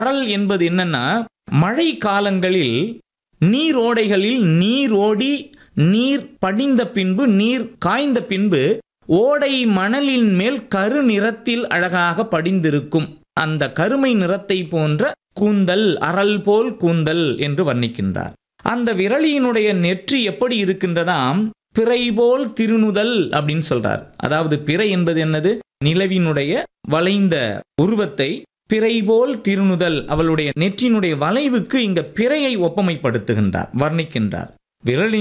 அரல் என்பது என்னன்னா மழை காலங்களில் நீரோடைகளில் நீர் ஓடி நீர் படிந்த பின்பு நீர் காய்ந்த பின்பு ஓடை மணலின் மேல் கரு நிறத்தில் அழகாக படிந்திருக்கும் அந்த கருமை நிறத்தை போன்ற கூந்தல் அரல் போல் கூந்தல் என்று வர்ணிக்கின்றார் அந்த விரலியினுடைய நெற்றி எப்படி இருக்கின்றதாம் பிறை போல் திருநுதல் அப்படின்னு சொல்றார் அதாவது பிறை என்பது என்னது நிலவினுடைய வளைந்த உருவத்தை பிறை போல் திருநுதல் அவளுடைய நெற்றினுடைய வளைவுக்கு இங்க பிறையை ஒப்பமைப்படுத்துகின்றார் வர்ணிக்கின்றார் விரலின்